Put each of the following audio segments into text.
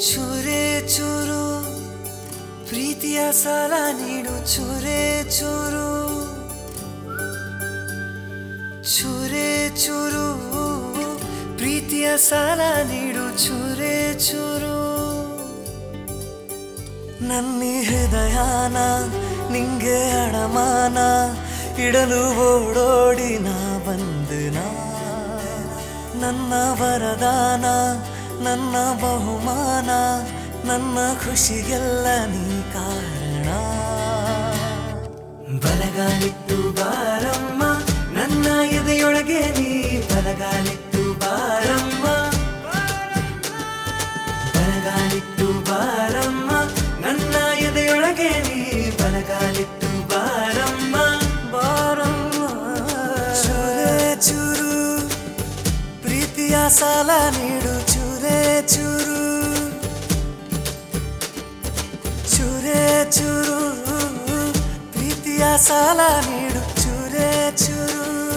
ಚೂರೆ ಚೂರು ಪ್ರೀತಿಯ ಸಾಲ ನೀಡು ಚೂರೆ ಚೂರು ಚೂರೆ ಚೂರು ಪ್ರೀತಿಯ ಸಾಲ ನೀಡು ಚೂರೆ ಚೂರು ನನ್ನಿ ಹೃದಯನ ನಿಂಗೆ ಅಡಮಾನ ಇಡಲು ಓಡೋಡಿ ನಾ ಬಂದನ ನನ್ನ ವರದಾನ ನನ್ನ ಬಹುಮಾನ ನನ್ನ ಖುಷಿಗೆಲ್ಲ ನೀ ಕಾರಣ ಬಲಗಾಲಿಟ್ಟು ಬಾರಮ್ಮ ನನ್ನ ಎದೆಯೊಳಗೆ ನೀ ಬಲಗಾಲಿಟ್ಟು ಬಾರಮ್ಮ ಬಲಗಾಲಿಟ್ಟು ಬಾರಮ್ಮ ನನ್ನ ಎದೆಯೊಳಗೆ ನೀ ಬಲಗಾಲಿಟ್ಟು ಬಾರಮ್ಮ ಬಾರಮ್ಮ ಚೂರೆ ಚೂರು ಪ್ರೀತಿಯ ಸಾಲ ನೀಡು ಚೂರೆ ಚೂರು ಚೂರೆ ಚೂರು ಪ್ರೀತಿಯ ಸಾಲ ನೀಡು ಚೂರೆ ಚೂರು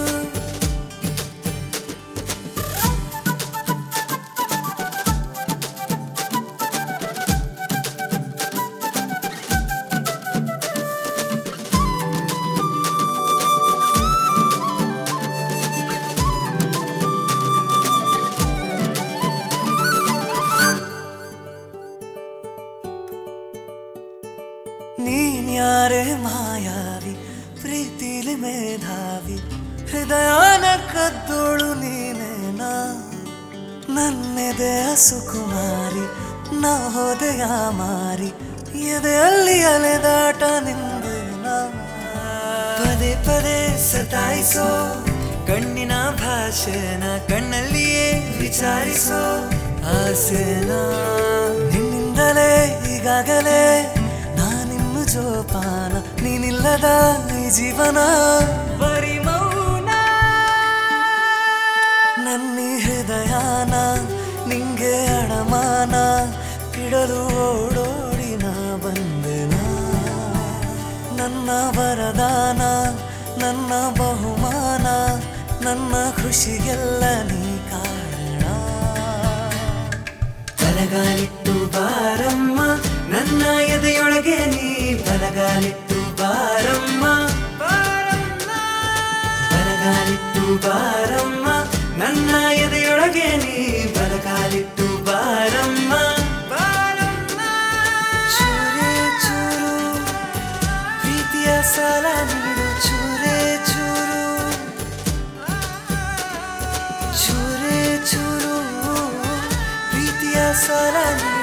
ನೀನ್ಯಾರೇ ಮಾಯಾವಿ ಪ್ರೀತಿಲಿ ಮೇಧಾವಿ ಹೃದಯನ ಕದ್ದೋಳು ನೀನೇನಾ ನನ್ನೆದೆಯ ಸುಕುಮಾರಿ ನಾ ಹೋದೆಯ ಮಾರಿ ಎದೆಯಲ್ಲಿ ಅಲೆದಾಟ ನಿಂದೇನಾ ಪದೇ ಪದೇ ಸತಾಯಿಸೋ ಕಣ್ಣಿನ ಭಾಷೆನ ಕಣ್ಣಲ್ಲಿಯೇ ವಿಚಾರಿಸೋ ಆಸೆನ ನಿನ್ನಿಂದಲೇ ಈಗಾಗಲೇ ನಾನಿನ್ನು ಜೋಪಾನ ನೀನಿಲ್ಲದ ಈ ಜೀವನ ಬರಿ ಮೌನ ನನ್ನಿ ಹೃದಯನ ನಿಂಗೆ ಅಡಮಾನ ಇಡಲು ಓಡೋಡಿ ನಾ ಬಂದೆನ ನನ್ನ ವರದಾನ ನನ್ನ ಬಹುಮಾನ ನನ್ನ ಖುಷಿಗೆಲ್ಲ ನೀ ಕಾರಣ ಬಲಗಾಲಿಟ್ಟು ಬಾರಮ್ಮ ನನ್ನ ಎದೆಯೊಳಗೆ ನೀ ಬಲಗಾಲಿಟ್ಟು ಬಾರಮ್ಮ ಬಲಗಾಲಿಟ್ಟು ಬಾರಮ್ಮ ನನ್ನ ಎದೆಯೊಳಗೆ ನೀ ಬಲಗಾಲಿಟ್ಟು ಬಾರಮ್ಮ ಚೂರೆ ಚೂರು ಪ್ರೀತಿಯ ಸಾಲ ನೀಡು ಚೂರೆ ಚೂರು ಚೂರೆ ಚೂರು ಪ್ರೀತಿಯ ಸಾಲ ನೀಡು